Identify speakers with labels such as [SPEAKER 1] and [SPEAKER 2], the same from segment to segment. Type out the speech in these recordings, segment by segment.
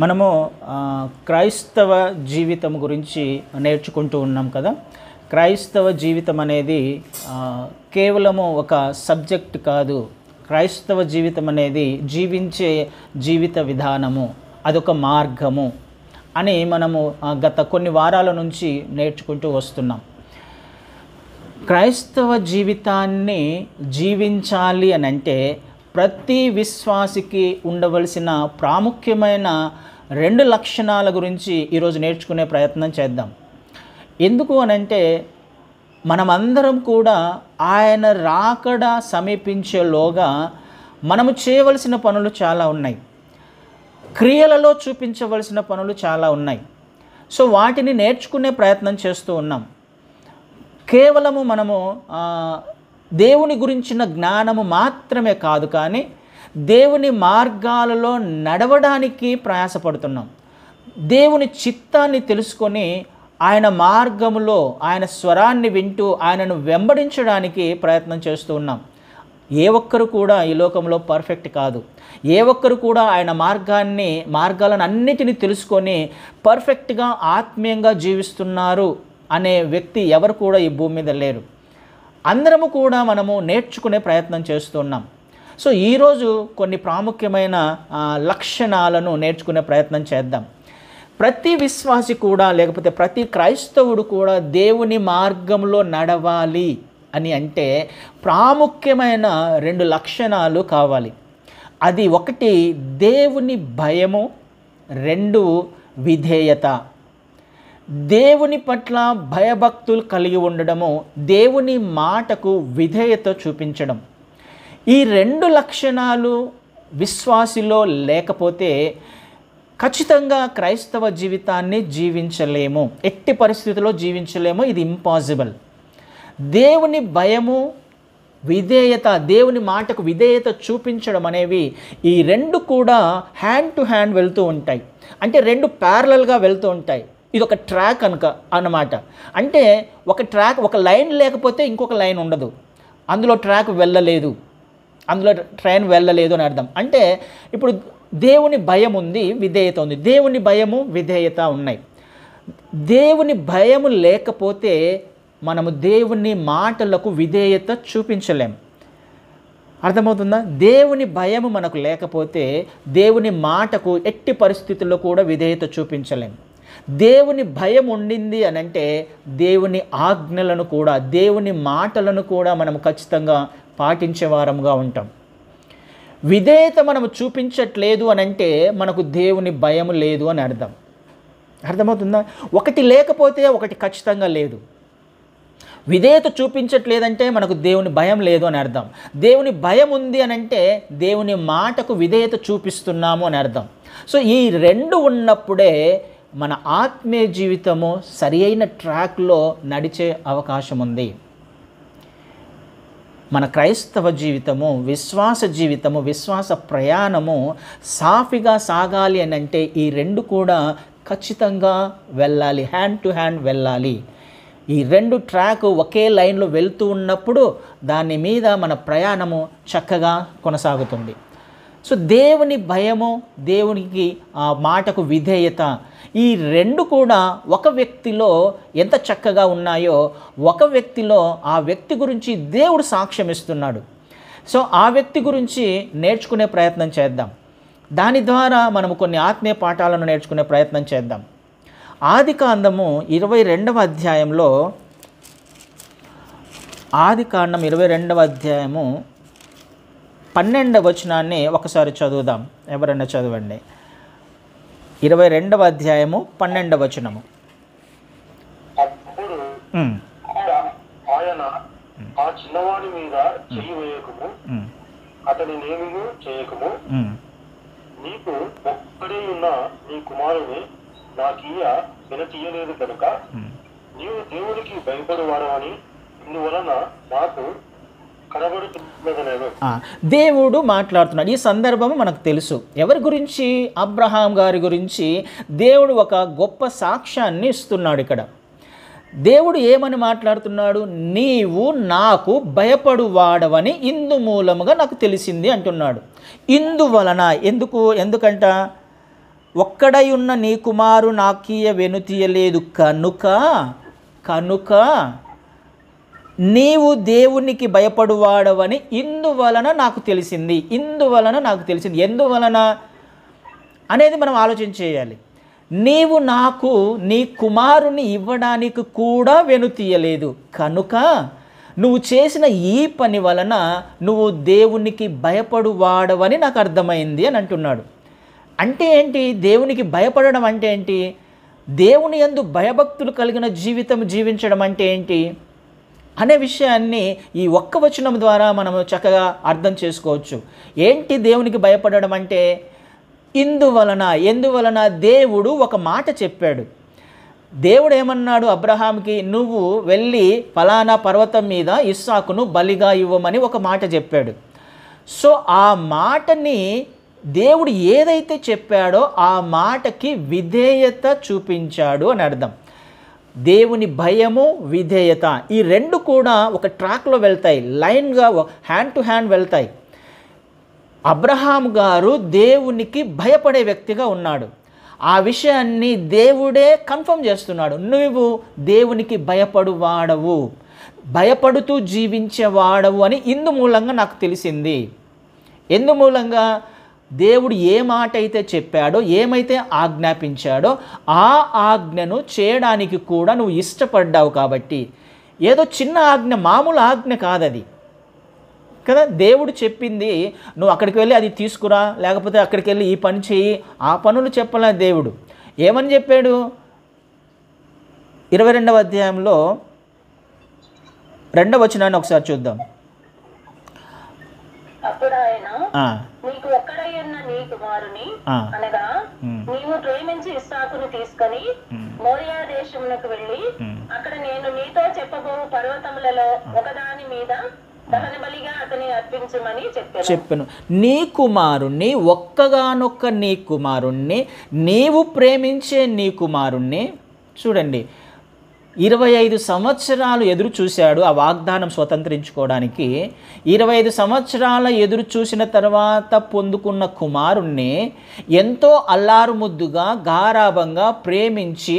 [SPEAKER 1] మనము ఆ, క్రైస్తవ జీవితం గురించి నేర్చుకుంటూ ఉన్నాం కదా క్రైస్తవ జీవితం అనేది ఆ, కేవలము ఒక సబ్జెక్ట్ కాదు క్రైస్తవ జీవితం అనేది జీవించే జీవిత విధానము అదొక మార్గము అని మనము ఆ, గత కొన్ని వారాల నుంచి నేర్చుకుంటూ వస్తున్నాం క్రైస్తవ జీవితాన్ని జీవించాలి అని అంటే ప్రతి విశ్వాసికి ఉండవలసిన ప్రాముఖ్యమైన రెండు లక్షణాల గురించి ఈరోజు నేర్చుకునే ప్రయత్నం చేద్దాం ఎందుకు అనంటే మనమందరం కూడా ఆయన రాకడ సమీపించేలోగా మనము చేయవలసిన పనులు చాలా ఉన్నాయి క్రియలలో చూపించవలసిన పనులు చాలా ఉన్నాయి సో వాటిని నేర్చుకునే ప్రయత్నం చేస్తూ ఉన్నాం కేవలము మనము ఆ, దేవుని గురించిన జ్ఞానము మాత్రమే కాదు కానీ దేవుని మార్గాలలో నడవడానికి ప్రయాసపడుతున్నాం దేవుని చిత్తాన్ని తెలుసుకొని ఆయన మార్గములో ఆయన స్వరాన్ని వింటూ ఆయనను వెంబడించడానికి ప్రయత్నం చేస్తూ ఉన్నాం ఏ ఒక్కరు కూడా ఈ లోకంలో పర్ఫెక్ట్ కాదు ఏ ఒక్కరు కూడా ఆయన మార్గాన్ని మార్గాలను అన్నిటినీ తెలుసుకొని పర్ఫెక్ట్గా ఆత్మీయంగా జీవిస్తున్నారు అనే వ్యక్తి ఎవరు కూడా ఈ భూమి మీద లేరు అందరము కూడా మనము నేర్చుకునే ప్రయత్నం చేస్తున్నాం సో ఈరోజు కొన్ని ప్రాముఖ్యమైన ఆ, లక్షణాలను నేర్చుకునే ప్రయత్నం చేద్దాం ప్రతి విశ్వాసి కూడా లేకపోతే ప్రతి క్రైస్తవుడు కూడా దేవుని మార్గంలో నడవాలి అని అంటే ప్రాముఖ్యమైన రెండు లక్షణాలు కావాలి అది ఒకటి దేవుని భయము రెండు విధేయత దేవుని పట్ల భయభక్తులు కలిగి ఉండడము దేవుని మాటకు విధేయత చూపించడం ఈ రెండు లక్షణాలు విశ్వాసిలో లేకపోతే ఖచ్చితంగా క్రైస్తవ జీవితాన్ని జీవించలేము ఎట్టి పరిస్థితిలో జీవించలేము ఇది ఇంపాసిబుల్ దేవుని భయము విధేయత దేవుని మాటకు విధేయత చూపించడం అనేవి ఈ రెండు కూడా హ్యాండ్ టు హ్యాండ్ వెళ్తూ ఉంటాయి అంటే రెండు ప్యారలల్గా వెళ్తూ ఉంటాయి ఇది ఒక ట్రాక్ అనుక అన్నమాట అంటే ఒక ట్రాక్ ఒక లైన్ లేకపోతే ఇంకొక లైన్ ఉండదు అందులో ట్రాక్ వెళ్ళలేదు అందులో ట్రైన్ వెళ్ళలేదు అని అర్థం అంటే ఇప్పుడు దేవుని భయం ఉంది విధేయత ఉంది దేవుని భయము విధేయత ఉన్నాయి దేవుని భయము లేకపోతే మనము దేవుని మాటలకు విధేయత చూపించలేం అర్థమవుతుందా దేవుని భయము మనకు లేకపోతే దేవుని మాటకు ఎట్టి పరిస్థితుల్లో కూడా విధేయత చూపించలేం దేవుని భయం ఉండింది అని అంటే దేవుని ఆజ్ఞలను కూడా దేవుని మాటలను కూడా మనం ఖచ్చితంగా పాటించే వారంగా ఉంటాం విధేయత మనము చూపించట్లేదు అని అంటే మనకు దేవుని భయం లేదు అని అర్థం అర్థమవుతుందా ఒకటి లేకపోతే ఒకటి ఖచ్చితంగా లేదు విధేయత చూపించట్లేదంటే మనకు దేవుని భయం లేదు అని అర్థం దేవుని భయం ఉంది అని అంటే దేవుని మాటకు విధేయత చూపిస్తున్నాము అని అర్థం సో ఈ రెండు ఉన్నప్పుడే మన ఆత్మీయ జీవితము సరి అయిన ట్రాక్లో నడిచే అవకాశం ఉంది మన క్రైస్తవ జీవితము విశ్వాస జీవితము విశ్వాస ప్రయాణము సాఫీగా సాగాలి అని అంటే ఈ రెండు కూడా ఖచ్చితంగా వెళ్ళాలి హ్యాండ్ టు హ్యాండ్ వెళ్ళాలి ఈ రెండు ట్రాక్ ఒకే లైన్లో వెళ్తూ ఉన్నప్పుడు దాని మీద మన ప్రయాణము చక్కగా కొనసాగుతుంది సో దేవుని భయము దేవునికి ఆ మాటకు విధేయత ఈ రెండు కూడా ఒక వ్యక్తిలో ఎంత చక్కగా ఉన్నాయో ఒక వ్యక్తిలో ఆ వ్యక్తి గురించి దేవుడు సాక్ష్యం ఇస్తున్నాడు సో ఆ వ్యక్తి గురించి నేర్చుకునే ప్రయత్నం చేద్దాం దాని ద్వారా మనము కొన్ని ఆత్మీయ పాఠాలను నేర్చుకునే ప్రయత్నం చేద్దాం ఆది కాండము ఇరవై రెండవ అధ్యాయంలో ఆది కాండం ఇరవై రెండవ అధ్యాయము పన్నెండవ వచనాన్ని ఒకసారి చదువుదాం ఎవరైనా చదవండి ఇరవై రెండవ అధ్యాయము పన్నెండవ వచనము
[SPEAKER 2] అప్పుడు
[SPEAKER 1] ఉమ్,
[SPEAKER 2] ఆయన ఆ చిన్నవాడి మీద చెయ్యి వేయకము
[SPEAKER 1] ఉమ్,
[SPEAKER 2] అతని నేమియు చేయకము
[SPEAKER 1] ఉమ్.
[SPEAKER 2] నీకు ఒక్కడే ఉన్న నీ కుమారుని నాకీయ వినతీయలేదు కనుక నీవు దేవునికి భయపడువాడవని ఇందువలన నాకు కనబడుతున్నదనేను
[SPEAKER 1] ఆ, దేవుడు మాట్లాడుతున్నాడు ఈ సందర్భం మనకు తెలుసు ఎవరి గురించి అబ్రహాం గారి గురించి దేవుడు ఒక గొప్ప సాక్ష్యాన్ని ఇస్తున్నాడు ఇక్కడ దేవుడు ఏమని మాట్లాడుతున్నాడు నీవు నాకు భయపడువాడవని ఇందు మూలముగా నాకు తెలిసింది అంటున్నాడు ఇందువలన ఎందుకు ఎందుకంట ఒక్కడై ఉన్న నీ కుమారు నాకీయ వెనుతీయలేదు కనుక కనుక నీవు దేవునికి భయపడువాడవని ఇందువలన నాకు తెలిసింది ఇందువలన నాకు తెలిసింది ఎందువలన అనేది మనం ఆలోచన చేయాలి నీవు నాకు నీ కుమారుని ఇవ్వడానికి కూడా వెనుతీయలేదు కనుక నువ్వు చేసిన ఈ పని వలన నువ్వు దేవునికి భయపడువాడవని నాకు అర్థమైంది అని అంటున్నాడు అంటే ఏంటి దేవునికి భయపడడం అంటే ఏంటి దేవుని యందు భయభక్తులు కలిగిన జీవితం జీవించడం అంటే ఏంటి అనే విషయాన్ని ఈ ఒక్క వచనం ద్వారా మనము చక్కగా అర్థం చేసుకోవచ్చు ఏంటి దేవునికి భయపడడం అంటే ఇందువలన ఎందువలన దేవుడు ఒక మాట చెప్పాడు దేవుడు ఏమన్నాడు అబ్రహాంకి నువ్వు వెళ్ళి ఫలానా పర్వతం మీద ఇస్సాకును బలిగా ఇవ్వమని ఒక మాట చెప్పాడు సో ఆ మాటని దేవుడు ఏదైతే చెప్పాడో ఆ మాటకి విధేయత చూపించాడు అని అర్థం దేవుని భయము విధేయత ఈ రెండు కూడా ఒక ట్రాక్లో వెళ్తాయి లైన్గా హ్యాండ్ టు హ్యాండ్ వెళ్తాయి అబ్రహాం గారు దేవునికి భయపడే వ్యక్తిగా ఉన్నాడు ఆ విషయాన్ని దేవుడే కన్ఫర్మ్ చేస్తున్నాడు నువ్వు దేవునికి భయపడు వాడవు భయపడుతూ జీవించేవాడవు అని ఇందు మూలంగా నాకు తెలిసింది ఎందు మూలంగా దేవుడు ఏ మాట అయితే చెప్పాడో ఏమైతే ఆజ్ఞాపించాడో ఆ ఆజ్ఞను చేయడానికి కూడా నువ్వు ఇష్టపడ్డావు కాబట్టి ఏదో చిన్న ఆజ్ఞ మామూలు ఆజ్ఞ కాదది కదా దేవుడు చెప్పింది నువ్వు అక్కడికి వెళ్ళి అది తీసుకురా లేకపోతే అక్కడికి వెళ్ళి ఈ పని చేయి ఆ పనులు చెప్పలే దేవుడు ఏమని చెప్పాడు ఇరవై రెండవ అధ్యాయంలో రెండవ వచనాన్ని ఒకసారి చూద్దాం
[SPEAKER 3] అప్పుడు ఆయన
[SPEAKER 1] ఆ,
[SPEAKER 3] నీకు ఒక్కడై ఉన్న నీ కుమారుని
[SPEAKER 1] ఆ,
[SPEAKER 3] అనగా
[SPEAKER 1] ఉమ్,
[SPEAKER 3] నీవు ప్రేమించి ఇస్సాకును తీసుకొని
[SPEAKER 1] ఉమ్,
[SPEAKER 3] మోరియా దేశమునకు వెళ్ళి
[SPEAKER 1] ఉమ్.
[SPEAKER 3] అక్కడ నేను నీతో చెప్పబో పర్వతములలో ఒకదాని మీద దహన బలిగా అతని అర్పించమని చెప్పాను
[SPEAKER 1] చెప్పాను నీ కుమారుణ్ణి ఒక్కగానొక్క నీ కుమారుణ్ణి నీవు ప్రేమించే నీ కుమారుణ్ణి చూడండి ఇరవై ఐదు సంవత్సరాలు ఎదురు చూశాడు ఆ వాగ్దానం స్వతంత్రించుకోవడానికి ఇరవై ఐదు సంవత్సరాల ఎదురు చూసిన తర్వాత పొందుకున్న కుమారుణ్ణి ఎంతో అల్లారు ముద్దుగా గారాభంగా ప్రేమించి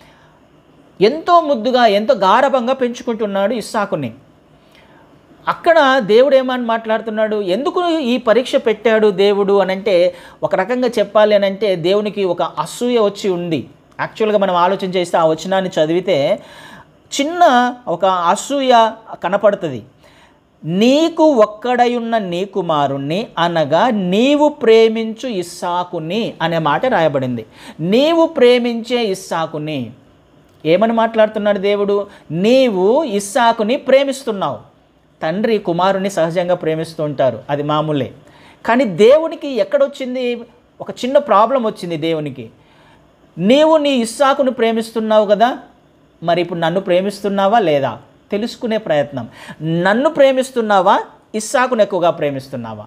[SPEAKER 1] ఎంతో ముద్దుగా ఎంతో గారభంగా పెంచుకుంటున్నాడు ఇస్సాకుని అక్కడ దేవుడు ఏమని మాట్లాడుతున్నాడు ఎందుకు ఈ పరీక్ష పెట్టాడు దేవుడు అని అంటే ఒక రకంగా చెప్పాలి అని అంటే దేవునికి ఒక అసూయ వచ్చి ఉంది యాక్చువల్గా మనం ఆలోచన చేస్తే ఆ వచనాన్ని చదివితే చిన్న ఒక అసూయ కనపడుతుంది నీకు ఒక్కడయున్న నీ కుమారుణ్ణి అనగా నీవు ప్రేమించు ఇస్సాకుని అనే మాట రాయబడింది నీవు ప్రేమించే ఇస్సాకుని ఏమని మాట్లాడుతున్నాడు దేవుడు నీవు ఇస్సాకుని ప్రేమిస్తున్నావు తండ్రి కుమారుని సహజంగా ప్రేమిస్తూ ఉంటారు అది మామూలే కానీ దేవునికి ఎక్కడొచ్చింది ఒక చిన్న ప్రాబ్లం వచ్చింది దేవునికి నీవు నీ ఇస్సాకును ప్రేమిస్తున్నావు కదా మరి ఇప్పుడు నన్ను ప్రేమిస్తున్నావా లేదా తెలుసుకునే ప్రయత్నం నన్ను ప్రేమిస్తున్నావా ఇస్సాకును ఎక్కువగా ప్రేమిస్తున్నావా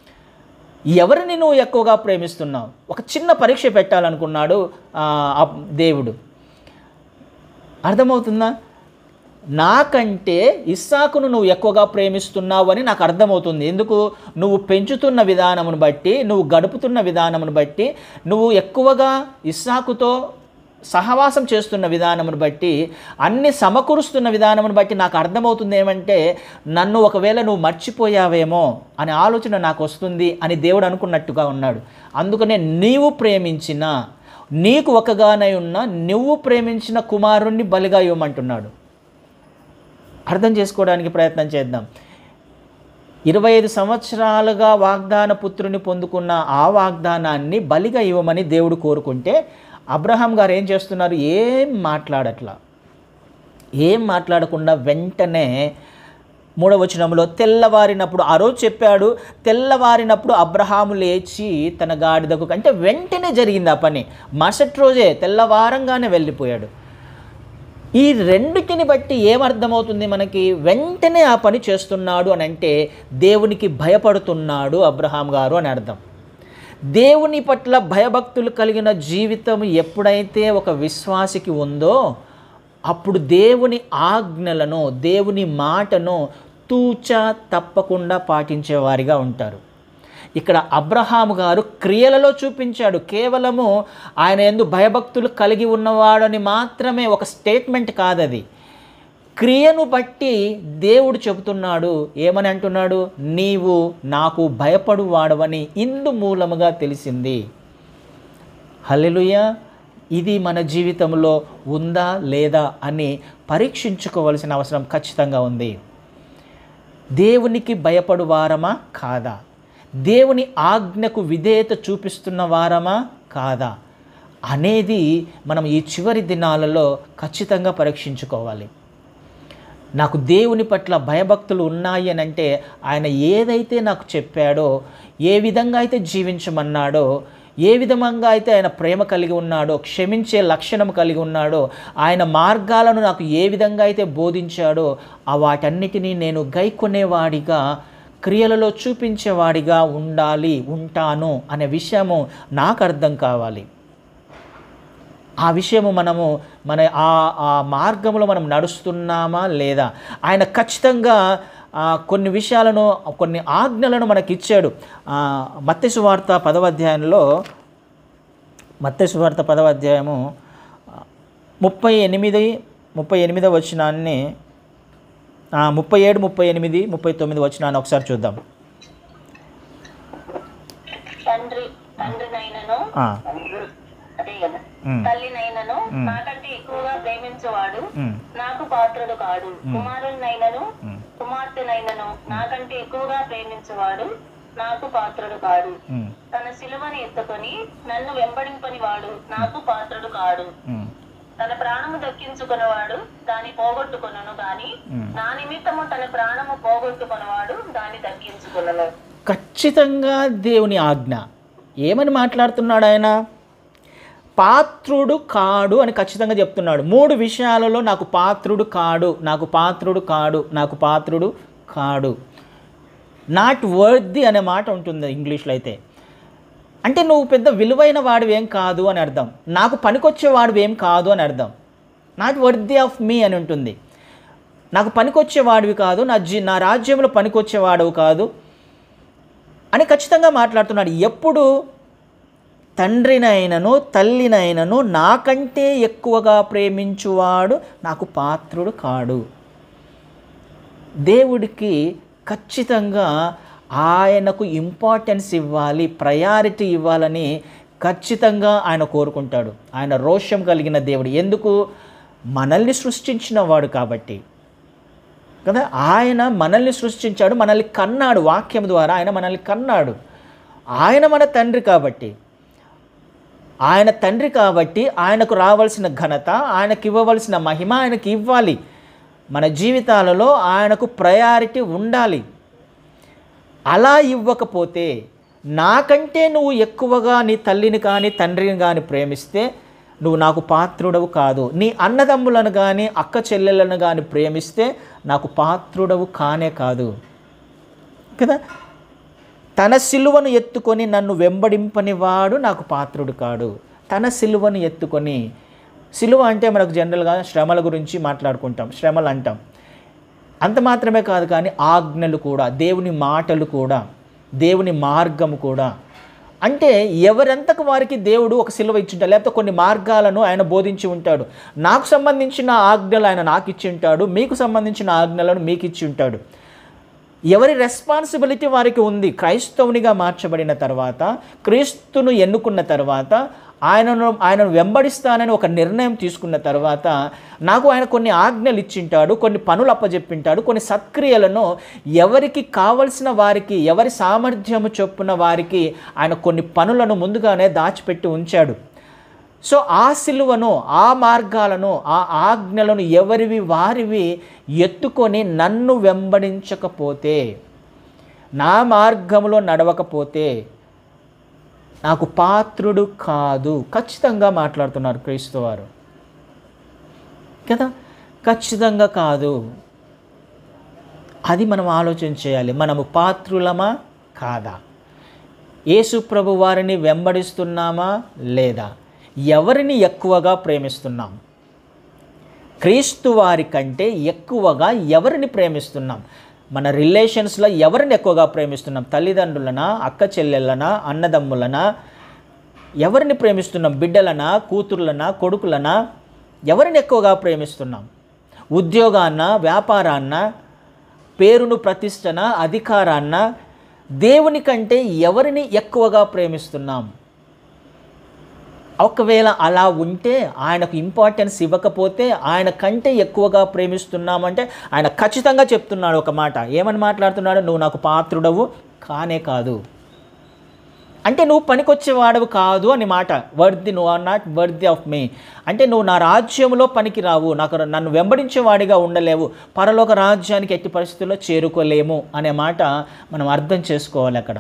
[SPEAKER 1] ఎవరిని నువ్వు ఎక్కువగా ప్రేమిస్తున్నావు ఒక చిన్న పరీక్ష పెట్టాలనుకున్నాడు ఆ, ఆ దేవుడు అర్థమవుతుందా నాకంటే ఇస్సాకును నువ్వు ఎక్కువగా ప్రేమిస్తున్నావు అని నాకు అర్థమవుతుంది ఎందుకు నువ్వు పెంచుతున్న విధానమును బట్టి నువ్వు గడుపుతున్న విధానమును బట్టి నువ్వు ఎక్కువగా ఇస్సాకుతో సహవాసం చేస్తున్న విధానమును బట్టి అన్ని సమకూరుస్తున్న విధానమును బట్టి నాకు అర్థమవుతుంది ఏమంటే నన్ను ఒకవేళ నువ్వు మర్చిపోయావేమో అనే ఆలోచన నాకు వస్తుంది అని దేవుడు అనుకున్నట్టుగా ఉన్నాడు అందుకనే నీవు ప్రేమించిన నీకు ఒకగానై ఉన్న నువ్వు ప్రేమించిన కుమారుణ్ణి బలిగా ఇవ్వమంటున్నాడు అర్థం చేసుకోవడానికి ప్రయత్నం చేద్దాం ఇరవై ఐదు సంవత్సరాలుగా వాగ్దాన పుత్రుని పొందుకున్న ఆ వాగ్దానాన్ని బలిగా ఇవ్వమని దేవుడు కోరుకుంటే అబ్రహాం గారు ఏం చేస్తున్నారు ఏం మాట్లాడట్లా ఏం మాట్లాడకుండా వెంటనే మూడవ వచనంలో తెల్లవారినప్పుడు ఆ రోజు చెప్పాడు తెల్లవారినప్పుడు అబ్రహాము లేచి తన గాడిదకు అంటే వెంటనే జరిగింది ఆ పని మరుసటి రోజే తెల్లవారంగానే వెళ్ళిపోయాడు ఈ రెండిటిని బట్టి ఏమర్థమవుతుంది మనకి వెంటనే ఆ పని చేస్తున్నాడు అని అంటే దేవునికి భయపడుతున్నాడు అబ్రహాం గారు అని అర్థం దేవుని పట్ల భయభక్తులు కలిగిన జీవితం ఎప్పుడైతే ఒక విశ్వాసికి ఉందో అప్పుడు దేవుని ఆజ్ఞలను దేవుని మాటను తూచా తప్పకుండా పాటించేవారిగా ఉంటారు ఇక్కడ అబ్రహాము గారు క్రియలలో చూపించాడు కేవలము ఆయన ఎందు భయభక్తులు కలిగి ఉన్నవాడని మాత్రమే ఒక స్టేట్మెంట్ కాదది క్రియను బట్టి దేవుడు చెబుతున్నాడు ఏమని అంటున్నాడు నీవు నాకు భయపడు వాడవని ఇందు మూలముగా తెలిసింది హల్లెలూయా ఇది మన జీవితంలో ఉందా లేదా అని పరీక్షించుకోవలసిన అవసరం ఖచ్చితంగా ఉంది దేవునికి భయపడు వారమా కాదా దేవుని ఆజ్ఞకు విధేయత చూపిస్తున్న వారమా కాదా అనేది మనం ఈ చివరి దినాలలో ఖచ్చితంగా పరీక్షించుకోవాలి నాకు దేవుని పట్ల భయభక్తులు ఉన్నాయి అని అంటే ఆయన ఏదైతే నాకు చెప్పాడో ఏ విధంగా అయితే జీవించమన్నాడో ఏ విధంగా అయితే ఆయన ప్రేమ కలిగి ఉన్నాడో క్షమించే లక్షణం కలిగి ఉన్నాడో ఆయన మార్గాలను నాకు ఏ విధంగా అయితే బోధించాడో ఆ వాటన్నిటినీ నేను గైకొనేవాడిగా క్రియలలో చూపించేవాడిగా ఉండాలి ఉంటాను అనే విషయము నాకు అర్థం కావాలి ఆ విషయము మనము మన ఆ ఆ మార్గంలో మనం నడుస్తున్నామా లేదా ఆయన ఖచ్చితంగా ఆ, కొన్ని విషయాలను కొన్ని ఆజ్ఞలను మనకి ఇచ్చాడు మత్స్సు వార్త పదవ అధ్యాయంలో మత్స్సు వార్త పదవ అధ్యాయము ఆ, ముప్పై ఎనిమిది ముప్పై ఎనిమిదవ వచనాన్ని ఆ, ముప్పై ఏడు ముప్పై ఎనిమిది ముప్పై తొమ్మిది వచనాన్ని ఒకసారి చూద్దాం
[SPEAKER 3] తండ్రి తండ్రినైనను
[SPEAKER 1] ఆ,
[SPEAKER 3] అదే కదా
[SPEAKER 1] ఉమ్,
[SPEAKER 3] తల్లినైనను నాకంటే ఎక్కువగా ప్రేమించేవాడు
[SPEAKER 1] ఉమ్,
[SPEAKER 3] నాకు పాత్రుడు కాడు కుమారుడినైనను
[SPEAKER 1] ఉమ్,
[SPEAKER 3] కుమార్తెనైనను నాకంటే ఎక్కువగా ప్రేమించేవాడు నాకు పాత్రుడు కాడు
[SPEAKER 1] ఉమ్,
[SPEAKER 3] తన సిలువని ఎత్తుకొని నన్ను వెంబడింపని వాడు నాకు పాత్రుడు కాడు
[SPEAKER 1] ఉమ్,
[SPEAKER 3] తన ప్రాణము దక్కించుకున్నవాడు దాన్ని పోగొట్టుకొనను గాని
[SPEAKER 1] ఉమ్.
[SPEAKER 3] నా నిమిత్తము తన ప్రాణము పోగొట్టుకున్నవాడు దాన్ని దక్కించుకునను
[SPEAKER 1] ఖచ్చితంగా దేవుని ఆజ్ఞ ఏమని మాట్లాడుతున్నాడు ఆయన పాత్రుడు కాడు అని ఖచ్చితంగా చెప్తున్నాడు మూడు విషయాలలో నాకు పాత్రుడు కాడు నాకు పాత్రుడు కాడు నాకు పాత్రుడు కాడు నాట్ వర్ది అనే మాట ఉంటుంది ఇంగ్లీష్లో అయితే అంటే నువ్వు పెద్ద విలువైన వాడివేం కాదు అని అర్థం నాకు పనికొచ్చేవాడివి ఏం కాదు అని అర్థం నాట్ వర్ది ఆఫ్ మీ అని ఉంటుంది నాకు పనికొచ్చేవాడివి కాదు నా జీ నా రాజ్యంలో పనికొచ్చేవాడవు కాదు అని ఖచ్చితంగా మాట్లాడుతున్నాడు ఎప్పుడు తండ్రినైనను తల్లినైనను నాకంటే ఎక్కువగా ప్రేమించువాడు నాకు పాత్రుడు కాడు దేవుడికి ఖచ్చితంగా ఆయనకు ఇంపార్టెన్స్ ఇవ్వాలి ప్రయారిటీ ఇవ్వాలని ఖచ్చితంగా ఆయన కోరుకుంటాడు ఆయన రోషం కలిగిన దేవుడు ఎందుకు మనల్ని సృష్టించిన వాడు కాబట్టి కదా ఆయన మనల్ని సృష్టించాడు మనల్ని కన్నాడు వాక్యం ద్వారా ఆయన మనల్ని కన్నాడు ఆయన మన తండ్రి కాబట్టి ఆయన తండ్రి కాబట్టి ఆయనకు రావాల్సిన ఘనత ఆయనకు ఇవ్వవలసిన మహిమ ఆయనకి ఇవ్వాలి మన జీవితాలలో ఆయనకు ప్రయారిటీ ఉండాలి అలా ఇవ్వకపోతే నాకంటే నువ్వు ఎక్కువగా నీ తల్లిని కానీ తండ్రిని కానీ ప్రేమిస్తే నువ్వు నాకు పాత్రుడవు కాదు నీ అన్నదమ్ములను కానీ అక్క చెల్లెలను కానీ ప్రేమిస్తే నాకు పాత్రుడవు కానే కాదు కదా తన సిలువను ఎత్తుకొని నన్ను వెంబడింపని వాడు నాకు పాత్రుడు కాడు తన సిలువను ఎత్తుకొని సిలువ అంటే మనకు జనరల్గా శ్రమల గురించి మాట్లాడుకుంటాం శ్రమలు అంటాం అంత మాత్రమే కాదు కానీ ఆజ్ఞలు కూడా దేవుని మాటలు కూడా దేవుని మార్గము కూడా అంటే ఎవరెంతకు వారికి దేవుడు ఒక సిలువ ఇచ్చింటాడు లేకపోతే కొన్ని మార్గాలను ఆయన బోధించి ఉంటాడు నాకు సంబంధించిన ఆజ్ఞలు ఆయన నాకు ఇచ్చి ఉంటాడు మీకు సంబంధించిన ఆజ్ఞలను మీకు ఇచ్చి ఉంటాడు ఎవరి రెస్పాన్సిబిలిటీ వారికి ఉంది క్రైస్తవునిగా మార్చబడిన తర్వాత క్రీస్తును ఎన్నుకున్న తర్వాత ఆయనను ఆయనను వెంబడిస్తానని ఒక నిర్ణయం తీసుకున్న తర్వాత నాకు ఆయన కొన్ని ఆజ్ఞలు ఇచ్చింటాడు కొన్ని పనులు అప్పజెప్పింటాడు కొన్ని సత్క్రియలను ఎవరికి కావలసిన వారికి ఎవరి సామర్థ్యము చొప్పున వారికి ఆయన కొన్ని పనులను ముందుగానే దాచిపెట్టి ఉంచాడు సో ఆ సిలువను ఆ మార్గాలను ఆ ఆజ్ఞలను ఎవరివి వారివి ఎత్తుకొని నన్ను వెంబడించకపోతే నా మార్గంలో నడవకపోతే నాకు పాత్రుడు కాదు ఖచ్చితంగా మాట్లాడుతున్నారు క్రీస్తు వారు కదా ఖచ్చితంగా కాదు అది మనం ఆలోచన చేయాలి మనము పాత్రులమా కాదా యేసు ప్రభు వారిని వెంబడిస్తున్నామా లేదా ఎవరిని ఎక్కువగా ప్రేమిస్తున్నాం క్రీస్తు వారి కంటే ఎక్కువగా ఎవరిని ప్రేమిస్తున్నాం మన రిలేషన్స్లో ఎవరిని ఎక్కువగా ప్రేమిస్తున్నాం తల్లిదండ్రులనా అక్క చెల్లెళ్ళనా అన్నదమ్ములనా ఎవరిని ప్రేమిస్తున్నాం బిడ్డలనా కూతుర్లనా కొడుకులనా ఎవరిని ఎక్కువగా ప్రేమిస్తున్నాం ఉద్యోగాన్న వ్యాపారాన్న పేరును ప్రతిష్టన అధికారాన్న దేవుని కంటే ఎవరిని ఎక్కువగా ప్రేమిస్తున్నాం ఒకవేళ అలా ఉంటే ఆయనకు ఇంపార్టెన్స్ ఇవ్వకపోతే ఆయన కంటే ఎక్కువగా ప్రేమిస్తున్నామంటే ఆయన ఖచ్చితంగా చెప్తున్నాడు ఒక మాట ఏమని మాట్లాడుతున్నాడు నువ్వు నాకు పాత్రుడవు కానే కాదు అంటే నువ్వు పనికొచ్చేవాడవు కాదు అని మాట వర్ది నువ్వు are not worthy of me అంటే నువ్వు నా రాజ్యంలో పనికి రావు నాకు నన్ను వెంబడించేవాడిగా ఉండలేవు పరలోక రాజ్యానికి ఎట్టి పరిస్థితుల్లో చేరుకోలేము అనే మాట మనం అర్థం చేసుకోవాలి అక్కడ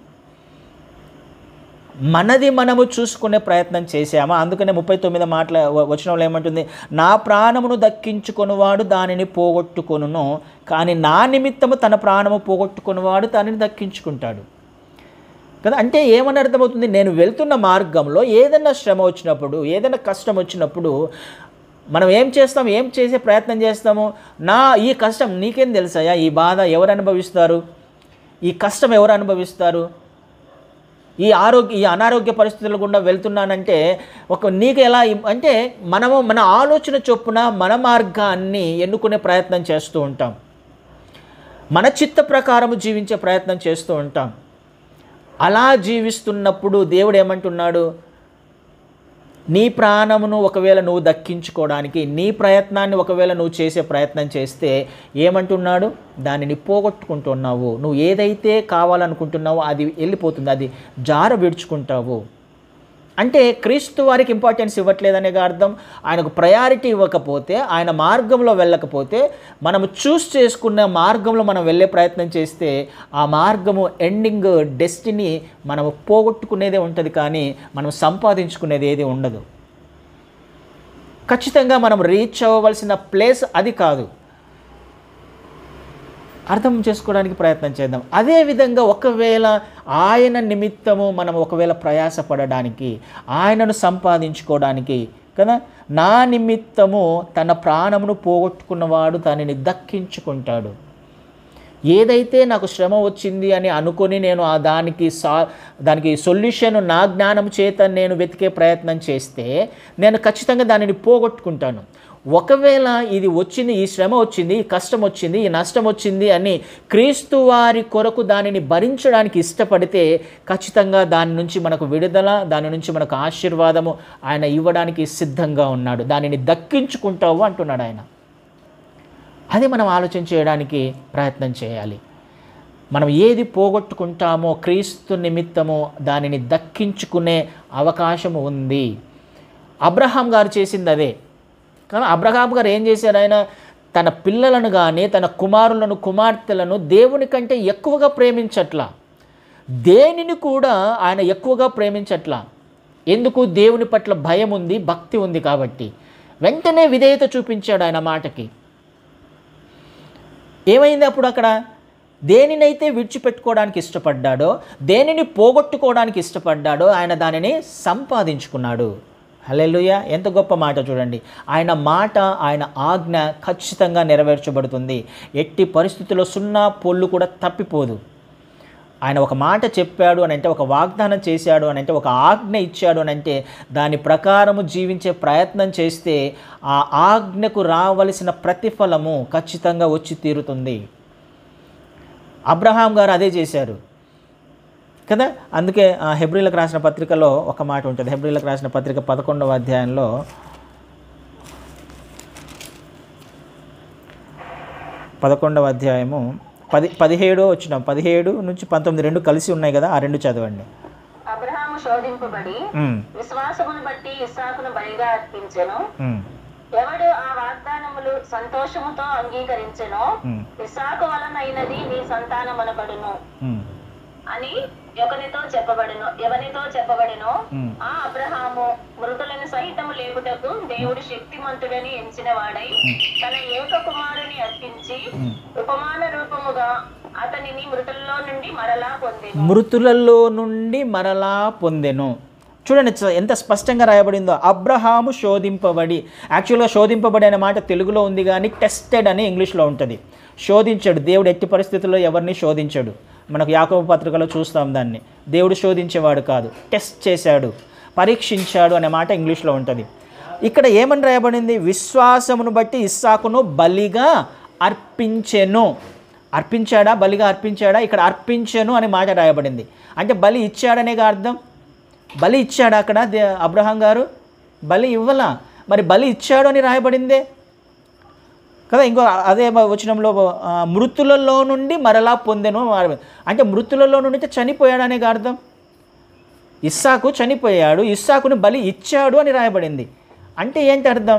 [SPEAKER 1] మనది మనము చూసుకునే ప్రయత్నం చేసామా అందుకనే ముప్పై తొమ్మిది మాటల వ- వచనంలో ఏమంటుంది నా ప్రాణమును దక్కించుకొనివాడు దానిని పోగొట్టుకొనును కానీ నా నిమిత్తము తన ప్రాణము పోగొట్టుకున్నవాడు దానిని దక్కించుకుంటాడు కదా అంటే ఏమని అర్థమవుతుంది నేను వెళ్తున్న మార్గంలో ఏదైనా శ్రమ వచ్చినప్పుడు ఏదైనా కష్టం వచ్చినప్పుడు మనం ఏం చేస్తాం ఏం చేసే ప్రయత్నం చేస్తాము నా ఈ కష్టం నీకేం తెలుసాయా ఈ బాధ ఎవరు అనుభవిస్తారు ఈ కష్టం ఎవరు అనుభవిస్తారు ఈ ఆరోగ్య ఈ అనారోగ్య పరిస్థితుల గుండా వెళ్తున్నానంటే ఒక నీకు ఎలా ఇం- అంటే మనము మన ఆలోచన చొప్పున మన మార్గాన్ని ఎన్నుకునే ప్రయత్నం చేస్తూ ఉంటాం మన చిత్త ప్రకారము జీవించే ప్రయత్నం చేస్తూ ఉంటాం అలా జీవిస్తున్నప్పుడు దేవుడు ఏమంటున్నాడు నీ ప్రాణమును ఒకవేళ నువ్వు దక్కించుకోవడానికి నీ ప్రయత్నాన్ని ఒకవేళ నువ్వు చేసే ప్రయత్నం చేస్తే ఏమంటున్నాడు దానిని పోగొట్టుకుంటున్నావు నువ్వు ఏదైతే కావాలనుకుంటున్నావో అది వెళ్ళిపోతుంది అది జార విడుచుకుంటావు అంటే క్రీస్తు వారికి ఇంపార్టెన్స్ ఇవ్వట్లేదనే అర్థం ఆయనకు ప్రయారిటీ ఇవ్వకపోతే ఆయన మార్గంలో వెళ్ళకపోతే మనము చూస్ చేసుకున్న మార్గంలో మనం వెళ్ళే ప్రయత్నం చేస్తే ఆ మార్గము ఎండింగ్ డెస్టినీ మనము పోగొట్టుకునేదే ఉంటుంది కానీ మనం సంపాదించుకునేది ఏది ఉండదు ఖచ్చితంగా మనం రీచ్ అవ్వవలసిన ప్లేస్ అది కాదు అర్థం చేసుకోవడానికి ప్రయత్నం చేద్దాం అదేవిధంగా ఒకవేళ ఆయన నిమిత్తము మనం ఒకవేళ ప్రయాసపడడానికి ఆయనను సంపాదించుకోవడానికి కదా నా నిమిత్తము తన ప్రాణమును పోగొట్టుకున్నవాడు దానిని దక్కించుకుంటాడు ఏదైతే నాకు శ్రమ వచ్చింది అని అనుకొని నేను ఆ దానికి సా దానికి సొల్యూషన్ నా జ్ఞానం చేత నేను వెతికే ప్రయత్నం చేస్తే నేను ఖచ్చితంగా దానిని పోగొట్టుకుంటాను ఒకవేళ ఇది వచ్చింది ఈ శ్రమ వచ్చింది ఈ కష్టం వచ్చింది ఈ నష్టం వచ్చింది అని క్రీస్తు వారి కొరకు దానిని భరించడానికి ఇష్టపడితే ఖచ్చితంగా దాని నుంచి మనకు విడుదల దాని నుంచి మనకు ఆశీర్వాదము ఆయన ఇవ్వడానికి సిద్ధంగా ఉన్నాడు దానిని దక్కించుకుంటావు అంటున్నాడు ఆయన అది మనం ఆలోచన చేయడానికి ప్రయత్నం చేయాలి మనం ఏది పోగొట్టుకుంటామో క్రీస్తు నిమిత్తము దానిని దక్కించుకునే అవకాశం ఉంది అబ్రహాం గారు చేసింది అదే కానీ అబ్రహాం గారు ఏం చేశారు ఆయన తన పిల్లలను కానీ తన కుమారులను కుమార్తెలను దేవుని కంటే ఎక్కువగా ప్రేమించట్లా దేనిని కూడా ఆయన ఎక్కువగా ప్రేమించట్లా ఎందుకు దేవుని పట్ల భయం ఉంది భక్తి ఉంది కాబట్టి వెంటనే విధేయత చూపించాడు ఆయన మాటకి ఏమైంది అప్పుడు అక్కడ దేనినైతే విడిచిపెట్టుకోవడానికి ఇష్టపడ్డాడో దేనిని పోగొట్టుకోవడానికి ఇష్టపడ్డాడో ఆయన దానిని సంపాదించుకున్నాడు హల్లెలూయా ఎంత గొప్ప మాట చూడండి ఆయన మాట ఆయన ఆజ్ఞ ఖచ్చితంగా నెరవేర్చబడుతుంది ఎట్టి పరిస్థితుల్లో సున్నా పొల్లు కూడా తప్పిపోదు ఆయన ఒక మాట చెప్పాడు అని అంటే ఒక వాగ్దానం చేశాడు అని అంటే ఒక ఆజ్ఞ ఇచ్చాడు అని అంటే దాని ప్రకారము జీవించే ప్రయత్నం చేస్తే ఆ ఆజ్ఞకు రావలసిన ప్రతిఫలము ఖచ్చితంగా వచ్చి తీరుతుంది అబ్రహాం గారు అదే చేశారు కదా అందుకే ఆ హెబ్రిలకు రాసిన పత్రికలో ఒక మాట ఉంటుంది హెబ్రిలకు రాసిన పత్రిక పదకొండవ అధ్యాయంలో పదకొండవ అధ్యాయము పది పదిహేడు వచ్చిన పదిహేడు నుంచి పంతొమ్మిది రెండు కలిసి ఉన్నాయి కదా ఆ రెండు చదవండి
[SPEAKER 3] అబ్రహాము శోధింపబడి
[SPEAKER 1] ఉమ్,
[SPEAKER 3] విశ్వాసమును బట్టి ఇస్సాకును బలిగా అర్పించెను
[SPEAKER 1] ఉమ్,
[SPEAKER 3] ఎవడు ఆ వాగ్దానములు సంతోషముతో అంగీకరించెనో
[SPEAKER 1] ఉమ్,
[SPEAKER 3] ఇస్సాకు వలనైనది నీ సంతానమనబడును
[SPEAKER 1] ఉమ్,
[SPEAKER 3] అని ఒకనితో చెప్పబడును ఎవనితో చెప్పబడినో
[SPEAKER 1] ఉమ్.
[SPEAKER 3] ఆ అబ్రహాము మృతులను సహితము లేపుటకు దేవుడు శక్తిమంతుడని ఎంచిన వాడై తన ఏక కుమారుని అర్పించి ఉపమాన రూపముగా అతనిని మృతుల్లో నుండి మరలా పొందెను
[SPEAKER 1] మృతులలో నుండి మరలా పొందెను చూడండి చ- ఎంత స్పష్టంగా రాయబడిందో అబ్రహాము శోధింపబడి యాక్చువల్గా శోధింపబడి అనే మాట తెలుగులో ఉంది కానీ టెస్టెడ్ అని ఇంగ్లీష్లో ఉంటుంది శోధించాడు దేవుడు ఎట్టి పరిస్థితుల్లో ఎవరిని శోధించాడు మనకు యాకోబ పత్రికలో చూస్తాం దాన్ని దేవుడు శోధించేవాడు కాదు టెస్ట్ చేశాడు పరీక్షించాడు అనే మాట ఇంగ్లీష్లో ఉంటుంది ఇక్కడ ఏమని రాయబడింది విశ్వాసమును బట్టి ఇస్సాకును బలిగా అర్పించెను అర్పించాడా బలిగా అర్పించాడా ఇక్కడ అర్పించెను అనే మాట రాయబడింది అంటే బలి ఇచ్చాడనే అర్థం బలి ఇచ్చాడు అక్కడ దే- అబ్రహాం గారు బలి ఇవ్వలా మరి బలి ఇచ్చాడు అని రాయబడిందే కదా ఇంకో అదే వచనంలో ఆ, మృతులలో నుండి మరలా పొందెను అంటే మృతులలో నుండి అయితే చనిపోయాడు అనే అర్థం ఇస్సాకు చనిపోయాడు ఇస్సాకుని బలి ఇచ్చాడు అని రాయబడింది అంటే ఏంటి అర్థం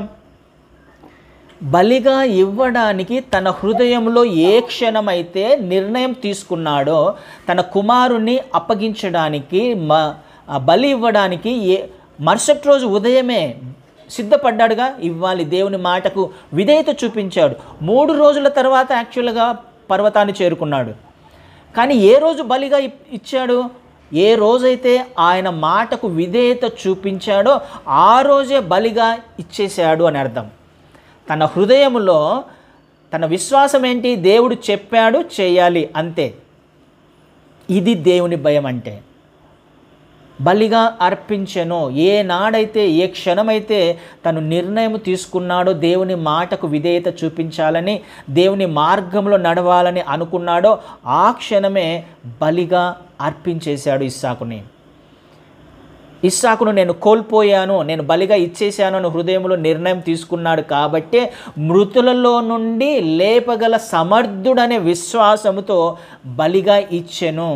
[SPEAKER 1] బలిగా ఇవ్వడానికి తన హృదయంలో ఏ క్షణమైతే నిర్ణయం తీసుకున్నాడో తన కుమారుణ్ణి అప్పగించడానికి మ ఆ బలి ఇవ్వడానికి ఏ మరుసటి రోజు ఉదయమే సిద్ధపడ్డాడుగా ఇవ్వాలి దేవుని మాటకు విధేయత చూపించాడు మూడు రోజుల తర్వాత యాక్చువల్గా పర్వతాన్ని చేరుకున్నాడు కానీ ఏ రోజు బలిగా ఇ- ఇచ్చాడు ఏ రోజైతే ఆయన మాటకు విధేయత చూపించాడో ఆ రోజే బలిగా ఇచ్చేశాడు అని అర్థం తన హృదయములో తన విశ్వాసం ఏంటి దేవుడు చెప్పాడు చేయాలి అంతే ఇది దేవుని భయం అంటే బలిగా అర్పించెను ఏ నాడైతే ఏ క్షణమైతే తను నిర్ణయం తీసుకున్నాడో దేవుని మాటకు విధేయత చూపించాలని దేవుని మార్గంలో నడవాలని అనుకున్నాడో ఆ క్షణమే బలిగా అర్పించేశాడు ఇస్సాకుని ఇస్సాకును నేను కోల్పోయాను నేను బలిగా ఇచ్చేశాను అని హృదయంలో నిర్ణయం తీసుకున్నాడు కాబట్టే మృతులలో నుండి లేపగల సమర్థుడనే విశ్వాసముతో బలిగా ఇచ్చెను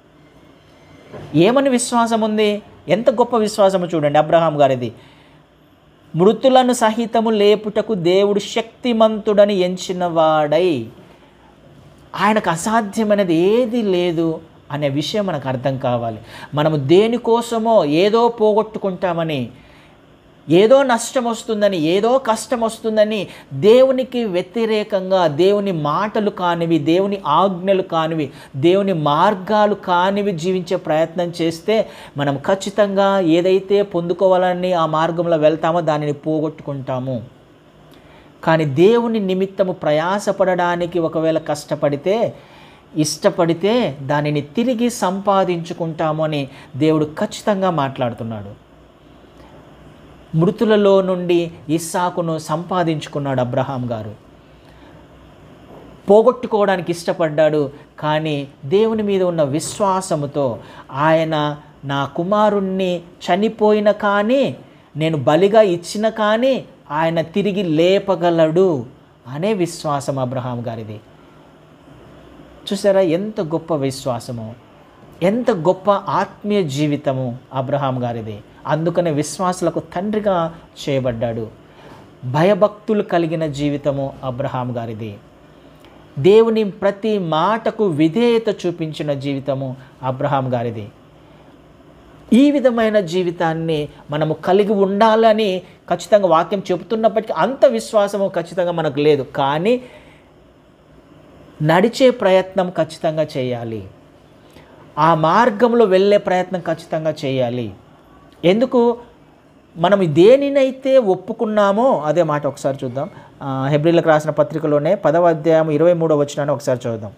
[SPEAKER 1] ఏమని విశ్వాసం ఉంది ఎంత గొప్ప విశ్వాసము చూడండి అబ్రహాం గారిది మృతులను సహితము లేపుటకు దేవుడు శక్తిమంతుడని ఎంచినవాడై ఆయనకు అసాధ్యమైనది ఏది లేదు అనే విషయం మనకు అర్థం కావాలి మనము దేనికోసమో ఏదో పోగొట్టుకుంటామని ఏదో నష్టం వస్తుందని ఏదో కష్టం వస్తుందని దేవునికి వ్యతిరేకంగా దేవుని మాటలు కానివి దేవుని ఆజ్ఞలు కానివి దేవుని మార్గాలు కానివి జీవించే ప్రయత్నం చేస్తే మనం ఖచ్చితంగా ఏదైతే పొందుకోవాలని ఆ మార్గంలో వెళ్తామో దానిని పోగొట్టుకుంటాము కానీ దేవుని నిమిత్తము ప్రయాసపడడానికి ఒకవేళ కష్టపడితే ఇష్టపడితే దానిని తిరిగి సంపాదించుకుంటాము అని దేవుడు ఖచ్చితంగా మాట్లాడుతున్నాడు మృతులలో నుండి ఇస్సాకును సంపాదించుకున్నాడు అబ్రహాం గారు పోగొట్టుకోవడానికి ఇష్టపడ్డాడు కానీ దేవుని మీద ఉన్న విశ్వాసముతో ఆయన నా కుమారుణ్ణి చనిపోయిన కానీ నేను బలిగా ఇచ్చిన కానీ ఆయన తిరిగి లేపగలడు అనే విశ్వాసం అబ్రహాం గారిది చూసారా ఎంత గొప్ప విశ్వాసము ఎంత గొప్ప ఆత్మీయ జీవితము అబ్రహాం గారిది అందుకనే విశ్వాసులకు తండ్రిగా చేయబడ్డాడు భయభక్తులు కలిగిన జీవితము అబ్రహాం గారిది దేవుని ప్రతి మాటకు విధేయత చూపించిన జీవితము అబ్రహాం గారిది ఈ విధమైన జీవితాన్ని మనము కలిగి ఉండాలని ఖచ్చితంగా వాక్యం చెబుతున్నప్పటికీ అంత విశ్వాసము ఖచ్చితంగా మనకు లేదు కానీ నడిచే ప్రయత్నం ఖచ్చితంగా చేయాలి ఆ మార్గంలో వెళ్ళే ప్రయత్నం ఖచ్చితంగా చేయాలి ఎందుకు మనం దేనినైతే ఒప్పుకున్నామో అదే మాట ఒకసారి చూద్దాం ఆ, హెబ్రిలకు రాసిన పత్రికలోనే పదవ అధ్యాయం ఇరవై మూడో వచ్చినాన్ని ఒకసారి చూద్దాం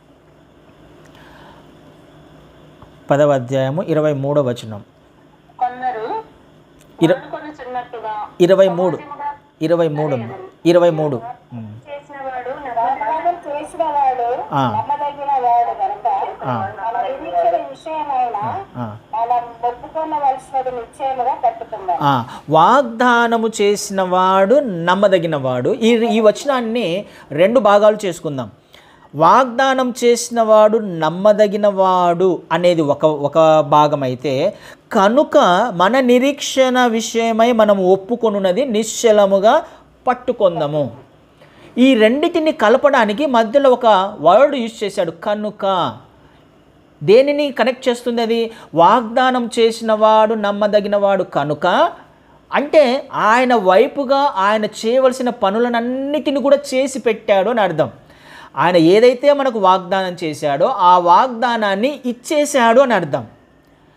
[SPEAKER 1] పదవ అధ్యాయము ఇరవై మూడో వచనం
[SPEAKER 3] కొందరు
[SPEAKER 1] ఇర-
[SPEAKER 3] కొనుచున్నట్టుగా
[SPEAKER 1] ఇరవై మూడు ఇరవై మూడు ఇరవై మూడు ఉమ్.
[SPEAKER 3] చేసినవాడు
[SPEAKER 4] వాగ్దానం చేసిన వాడు
[SPEAKER 1] ఆ,
[SPEAKER 4] నమ్మదగిన వాడు కనుక
[SPEAKER 1] ఆ,
[SPEAKER 4] మన నిరీక్షణ విషయమైన
[SPEAKER 1] ఆ.
[SPEAKER 4] మనం ఒప్పుకొనవలసినది నిశ్చయముగా కట్టుకుందాం
[SPEAKER 1] ఆ, వాగ్దానము చేసిన వాడు నమ్మదగిన వాడు ఈ ఈ వచనాన్ని రెండు భాగాలు చేసుకుందాం వాగ్దానం చేసిన వాడు నమ్మదగిన వాడు అనేది ఒక ఒక భాగం అయితే కనుక మన నిరీక్షణ విషయమై మనం ఒప్పుకొనున్నది నిశ్చలముగా పట్టుకొందాము ఈ రెండిటిని కలపడానికి మధ్యలో ఒక వర్డ్ యూజ్ చేశాడు కనుక దేనిని కనెక్ట్ చేస్తుంది అది వాగ్దానం చేసిన వాడు నమ్మదగిన వాడు కనుక అంటే ఆయన వైపుగా ఆయన చేయవలసిన పనులనన్నిటిని కూడా చేసి పెట్టాడు అని అర్థం ఆయన ఏదైతే మనకు వాగ్దానం చేశాడో ఆ వాగ్దానాన్ని ఇచ్చేశాడు అని అర్థం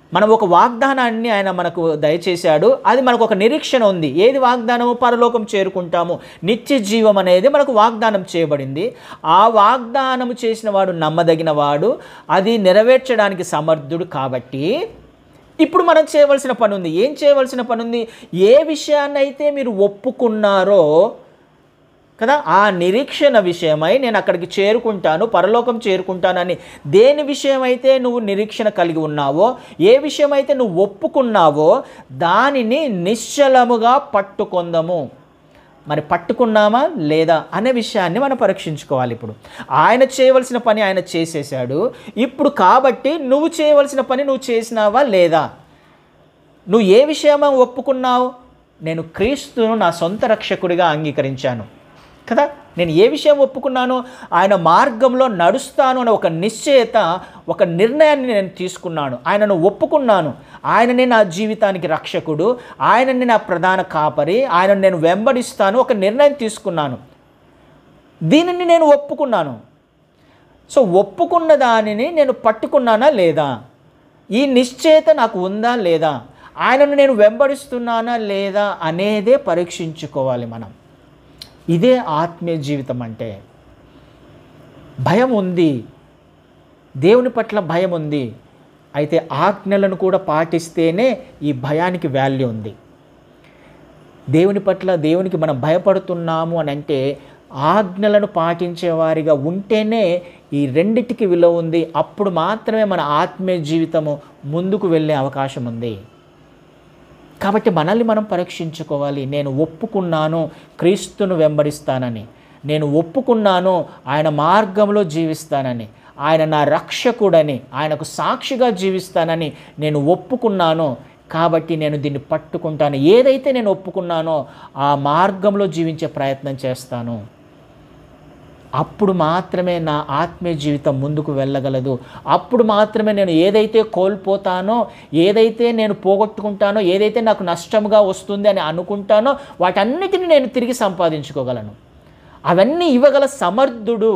[SPEAKER 1] మనం ఒక వాగ్దానాన్ని ఆయన మనకు దయచేశాడు అది మనకు ఒక నిరీక్షణ ఉంది ఏది వాగ్దానము పరలోకం చేరుకుంటాము నిత్య జీవం అనేది మనకు వాగ్దానం చేయబడింది ఆ వాగ్దానము చేసిన వాడు నమ్మదగిన వాడు అది నెరవేర్చడానికి సమర్థుడు కాబట్టి ఇప్పుడు మనం చేయవలసిన పని ఉంది ఏం చేయవలసిన పని ఉంది ఏ విషయాన్ని అయితే మీరు ఒప్పుకున్నారో కదా ఆ నిరీక్షణ విషయమై నేను అక్కడికి చేరుకుంటాను పరలోకం చేరుకుంటానని దేని విషయమైతే నువ్వు నిరీక్షణ కలిగి ఉన్నావో ఏ విషయమైతే నువ్వు ఒప్పుకున్నావో దానిని నిశ్చలముగా పట్టుకొందము మరి పట్టుకున్నామా లేదా అనే విషయాన్ని మనం పరీక్షించుకోవాలి ఇప్పుడు ఆయన చేయవలసిన పని ఆయన చేసేసాడు ఇప్పుడు కాబట్టి నువ్వు చేయవలసిన పని నువ్వు చేసినావా లేదా నువ్వు ఏ విషయమా ఒప్పుకున్నావు నేను క్రీస్తును నా సొంత రక్షకుడిగా అంగీకరించాను కదా నేను ఏ విషయం ఒప్పుకున్నాను ఆయన మార్గంలో నడుస్తాను అనే ఒక నిశ్చయత ఒక నిర్ణయాన్ని నేను తీసుకున్నాను ఆయనను ఒప్పుకున్నాను ఆయననే నా జీవితానికి రక్షకుడు ఆయనని నా ప్రధాన కాపరి ఆయనను నేను వెంబడిస్తాను ఒక నిర్ణయం తీసుకున్నాను దీనిని నేను ఒప్పుకున్నాను సో ఒప్పుకున్న దానిని నేను పట్టుకున్నానా లేదా ఈ నిశ్చయత నాకు ఉందా లేదా ఆయనను నేను వెంబడిస్తున్నానా లేదా అనేదే పరీక్షించుకోవాలి మనం ఇదే ఆత్మీయ జీవితం అంటే భయం ఉంది దేవుని పట్ల భయం ఉంది అయితే ఆజ్ఞలను కూడా పాటిస్తేనే ఈ భయానికి వాల్యూ ఉంది దేవుని పట్ల దేవునికి మనం భయపడుతున్నాము అని అంటే ఆజ్ఞలను పాటించే వారిగా ఉంటేనే ఈ రెండిటికి విలువ ఉంది అప్పుడు మాత్రమే మన ఆత్మీయ జీవితము ముందుకు వెళ్ళే అవకాశం ఉంది కాబట్టి మనల్ని మనం పరీక్షించుకోవాలి నేను ఒప్పుకున్నాను క్రీస్తును వెంబడిస్తానని నేను ఒప్పుకున్నాను ఆయన మార్గంలో జీవిస్తానని ఆయన నా రక్షకుడని ఆయనకు సాక్షిగా జీవిస్తానని నేను ఒప్పుకున్నాను కాబట్టి నేను దీన్ని పట్టుకుంటాను ఏదైతే నేను ఒప్పుకున్నానో ఆ మార్గంలో జీవించే ప్రయత్నం చేస్తాను అప్పుడు మాత్రమే నా ఆత్మీయ జీవితం ముందుకు వెళ్ళగలదు అప్పుడు మాత్రమే నేను ఏదైతే కోల్పోతానో ఏదైతే నేను పోగొట్టుకుంటానో ఏదైతే నాకు నష్టముగా వస్తుంది అని అనుకుంటానో వాటన్నిటిని నేను తిరిగి సంపాదించుకోగలను అవన్నీ ఇవ్వగల సమర్థుడు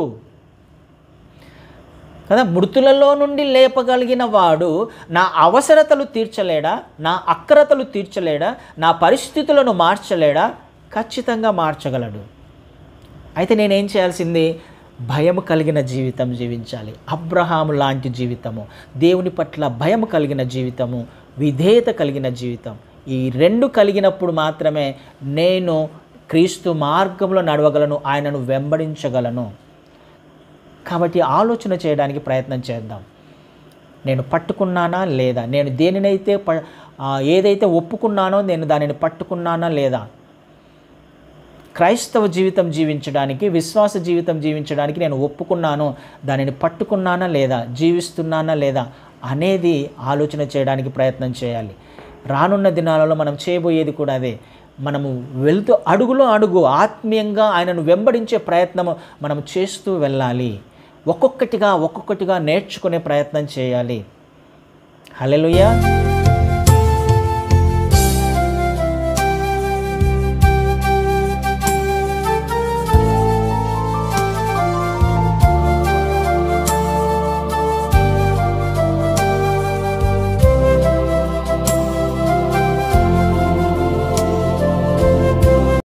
[SPEAKER 1] కదా మృతులలో నుండి లేపగలిగిన వాడు నా అవసరతలు తీర్చలేడా నా అక్రతలు తీర్చలేడా నా పరిస్థితులను మార్చలేడా ఖచ్చితంగా మార్చగలడు అయితే నేనేం చేయాల్సింది భయం కలిగిన జీవితం జీవించాలి అబ్రహాము లాంటి జీవితము దేవుని పట్ల భయం కలిగిన జీవితము విధేయత కలిగిన జీవితం ఈ రెండు కలిగినప్పుడు మాత్రమే నేను క్రీస్తు మార్గంలో నడవగలను ఆయనను వెంబడించగలను కాబట్టి ఆలోచన చేయడానికి ప్రయత్నం చేద్దాం నేను పట్టుకున్నానా లేదా నేను దేనినైతే ప ఆ, ఏదైతే ఒప్పుకున్నానో నేను దానిని పట్టుకున్నానా లేదా క్రైస్తవ జీవితం జీవించడానికి విశ్వాస జీవితం జీవించడానికి నేను ఒప్పుకున్నాను దానిని పట్టుకున్నానా లేదా జీవిస్తున్నానా లేదా అనేది ఆలోచన చేయడానికి ప్రయత్నం చేయాలి రానున్న దినాలలో మనం చేయబోయేది కూడా అదే మనము వెళ్తూ అడుగులో అడుగు ఆత్మీయంగా ఆయనను వెంబడించే ప్రయత్నము మనం చేస్తూ వెళ్ళాలి ఒక్కొక్కటిగా ఒక్కొక్కటిగా నేర్చుకునే ప్రయత్నం చేయాలి హల్లెలూయా